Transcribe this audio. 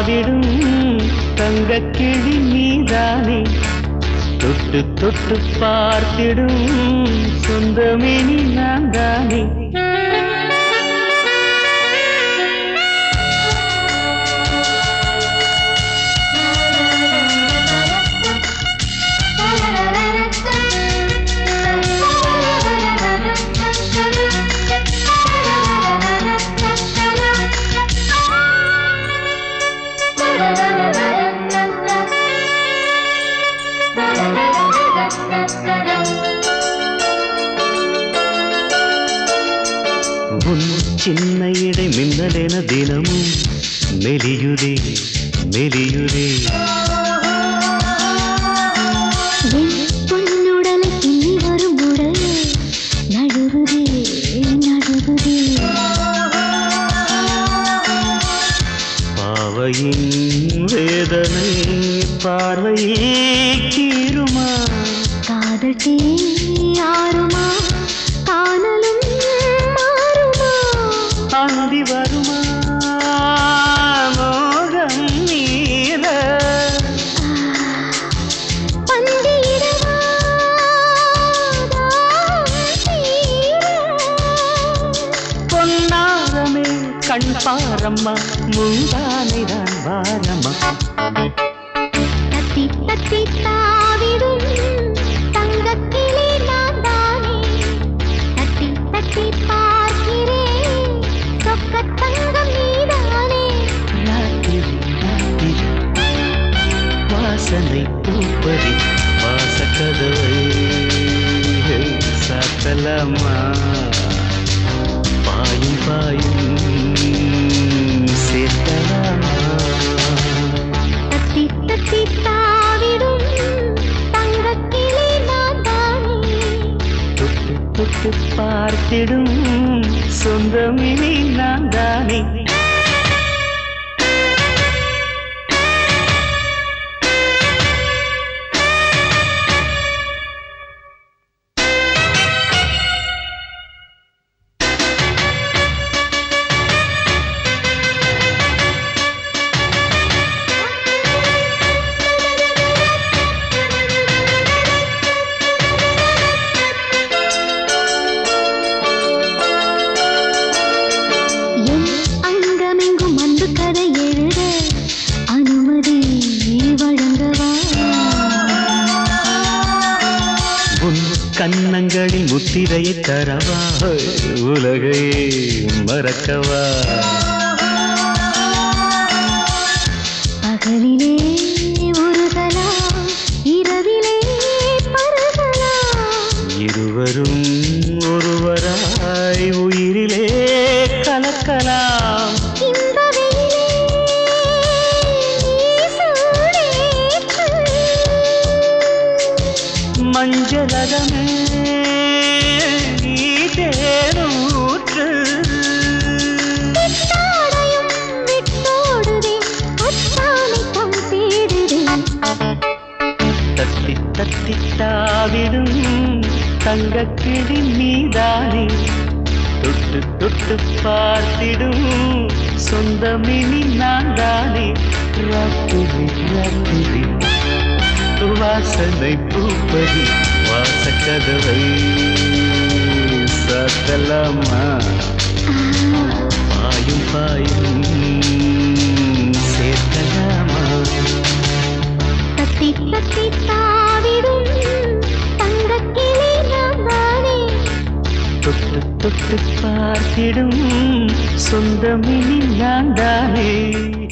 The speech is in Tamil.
தாவிடும் தங்கக்கிளி நீதானே தொட்டு தொட்டு பார்த்திடும் சொந்தமினி நான் தானே உன் சின்ன இடை மின்னலென தினமும் மெலியுதே மெலியுதே என் பொன்னுடலை கிள்ளி வரும் உடல் நழுவுதே நழுவுதே பாவையின் வேதனை பார்வையில் கீருமா காதல் தீ ஆறுமா காணலும் மாறுமா அந்தி வருமா மோகம் நீல பந்தியிடவா தாகம் தீர. பொன்னாரமே கண் பாரம்மா முந்தானைதான் வாரம்மா தத்தி தத்தி தாவிடும் தங்கக்கிளி நான் தானே தத்தி தத்தி பார்க்கிறேன் சொக்க தங்கம் நீதானே ராத்திரி ராத்திரி வாசனை பூப்பதி வாசக்கதவை சாத்தலாமா பாயும் பாயும் சேர்த்தலாமா தத்தி தத்தி தாவிடும் தங்கக்கிளி நான் தானே தொட்டு தொட்டு பார்த்திடும் சொந்தமினி நான் தானே என் அங்கமெங்கும் அன்பு கதை எழுத அனுமதி வழங்கவா உன் கன்னங்களில் முத்திரையை தரவா உலகையே மறக்கவா பகலிலே உருகலாம் இரவிலே பருகலாம் இருவரும் ஒருவராய் உயிரிலே கலக்கலாம் இந்த வெயிலே சூடேற்று. மஞ்சளகமே நீ தேனூற்று பித்தாடையும் விட்டோடுதே அச்சாணிக்கம் தேடுதே தத்தி தத்தி தாவிடும் தங்கக்கிளி நீதானே தொட்டு தொட்டு பார்த்திடும் சொந்தமினி நான் தானே ராத்திரி ராத்திரி வாசனை பூப்பதி வாசக்கதவை சாத்தலாமா பாயும் பாயும் சேர்க்கலாமா தத்தி தத்தி தாவிடும் தங்கக்கிளி நான் தானே தொட்டு தொட்டு பார்த்திடும் சொந்தமினி நான் தானே